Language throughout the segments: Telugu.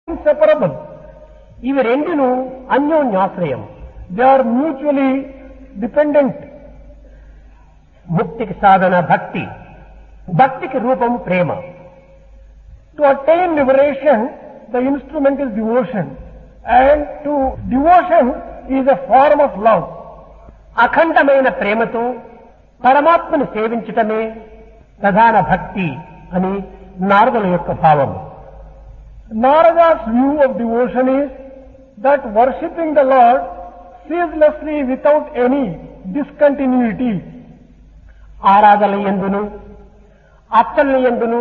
inseparable. ఇవి రెండును అన్యోన్యాశ్రయం They are mutually dependent. ముక్తికి సాధన భక్తి భక్తికి రూపం ప్రేమ To attain liberation, the instrument is devotion. And to devotion is a form of love. అఖండమైన ప్రేమతో పరమాత్మను సేవించటమే ప్రధాన భక్తి అని నారదుల యొక్క భావం Narada's view of devotion is that worshipping the Lord ceaselessly without any discontinuity. ఆరాధన ఎందును అర్చన ఎందును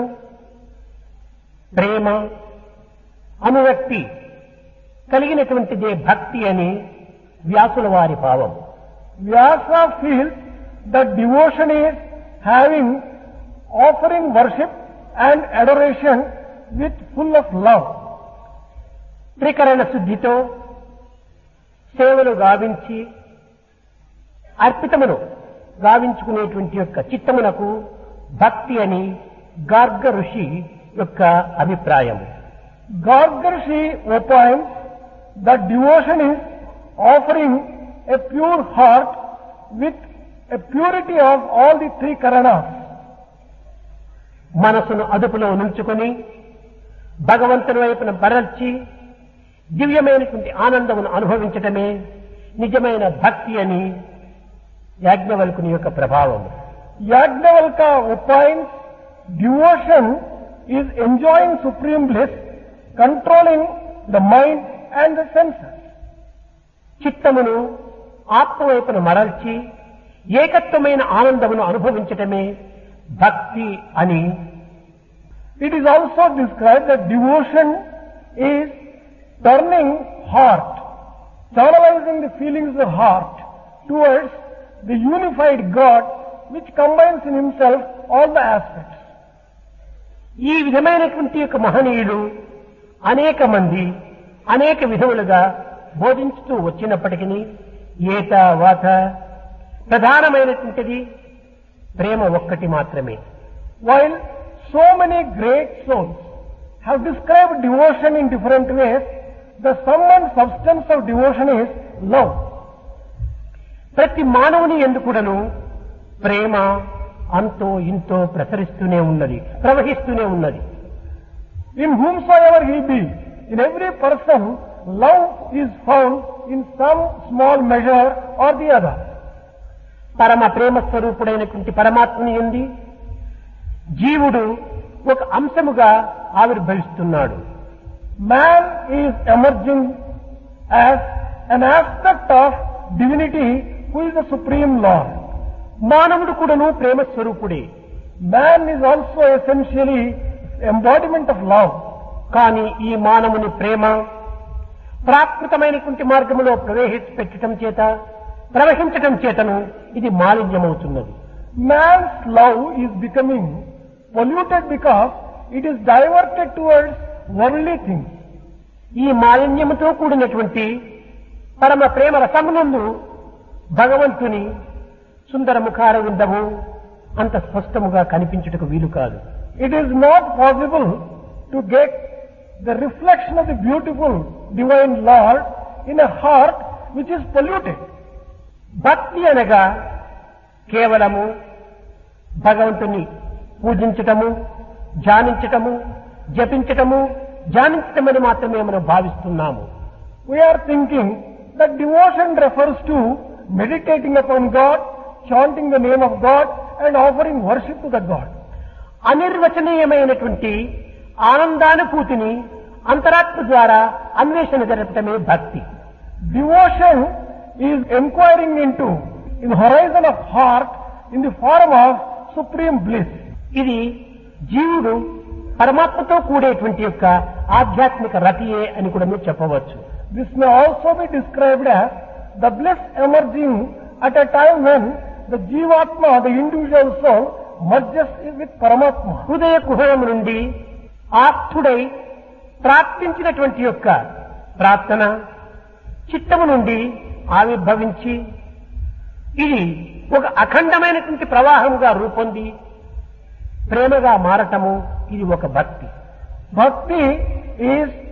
ప్రేమ అనురక్తి కలిగినటువంటిదే భక్తి అని వ్యాసుల వారి భావం Vyasa feels that devotion is having offering worship and adoration with full of love. త్రికరణ శుద్ధితో సేవలు గావించి అర్పితమును గావించుకునేటువంటి యొక్క చిత్తమునకు భక్తి అని గార్గ ఋషి యొక్క అభిప్రాయం Gargarshi opines that devotion is offering a pure heart with a purity of all the three karanas. మనసును అదుపులో ఉంచుకొని భగవంతుని వైపున బరల్చి దివ్యమైనటువంటి ఆనందమును అనుభవించటమే నిజమైన భక్తి అని యాజ్ఞవల్కుని యొక్క ప్రభావం Yajnavalka opines devotion is enjoying supreme bliss, controlling the mind and the senses. చిత్తమును ఆత్మ వైపున మరల్చి ఏకత్వమైన ఆనందమును అనుభవించటమే భక్తి అని It is also described that devotion is turning heart, channelizing the feelings of heart towards the unified God which combines in himself all the aspects. ఈ విధమైనటువంటి యొక్క మహనీయులు అనేక మంది అనేక విధములుగా బోధించుతూ వచ్చినప్పటికీ ఏత వాత ప్రధానమైనటువంటిది ప్రేమ ఒక్కటి మాత్రమే While so many great souls have described devotion in different ways, the sum and substance of devotion is love. ప్రతి మానవుని ఎందుకుడను ప్రేమ అంతో ఇంతో ప్రసరిస్తూనే ఉన్నది ప్రవహిస్తూనే ఉన్నది In whomsoever he be, in every person, love is found in some small measure or the other. పరమ ప్రేమ స్వరూపుడైనటువంటి పరమాత్మని ఉంది జీవుడు ఒక అంశముగా ఆవిర్భవిస్తున్నాడు Man is emerging as an aspect of divinity who is the supreme Lord. మానవుడు కూడాను ప్రేమ స్వరూపుడే Man is also essentially embodiment of love. కానీ ఈ మానవుని ప్రేమ ప్రాకృతమైనటువంటి మార్గములో ప్రవేశపెట్టడం చేత ప్రవహించటం చేతను ఇది మాలిన్యమవుతున్నది Man's love is becoming polluted because it is diverted towards worldly things. ఈ మాలిన్యముతో కూడినటువంటి పరమ ప్రేమ రసమునందు భగవంతుని సుందర ముఖార ఉండము అంత స్పష్టముగా కనిపించుటకు వీలు కాదు It is not possible to get the reflection of the beautiful divine Lord in a heart which is polluted. భక్తి అనగా కేవలము భగవంతుని పూజించటము ధ్యానించటము జపించటము ధ్యానించటమని మాత్రమే మనం భావిస్తున్నాము We are thinking that devotion refers to meditating upon God, chanting the name of God and offering worship to the God. అనిర్వచనీయమైనటువంటి ఆనందానుభూతిని అంతరాత్మ ద్వారా అన్వేషణ జరపటమే భక్తి Devotion is inquiring into in the horizon of heart in the form of supreme bliss. ఇది జీవుడు పరమాత్మతో కూడేటువంటి యొక్క ఆధ్యాత్మిక రతియే అని కూడా మీరు చెప్పవచ్చు This may also be described as the bliss emerging at a time when the Jivatma, the individual soul, merges with Paramatma. హృదయ కుహరం నుండి ఆప్తుడై ప్రార్థించినటువంటి యొక్క ప్రార్థన చిత్తము నుండి ఆవిర్భవించి ఇది ఒక అఖండమైనటువంటి ప్రవాహముగా రూపొంది ప్రేమగా మారటము ఇది ఒక భక్తి Bhakti is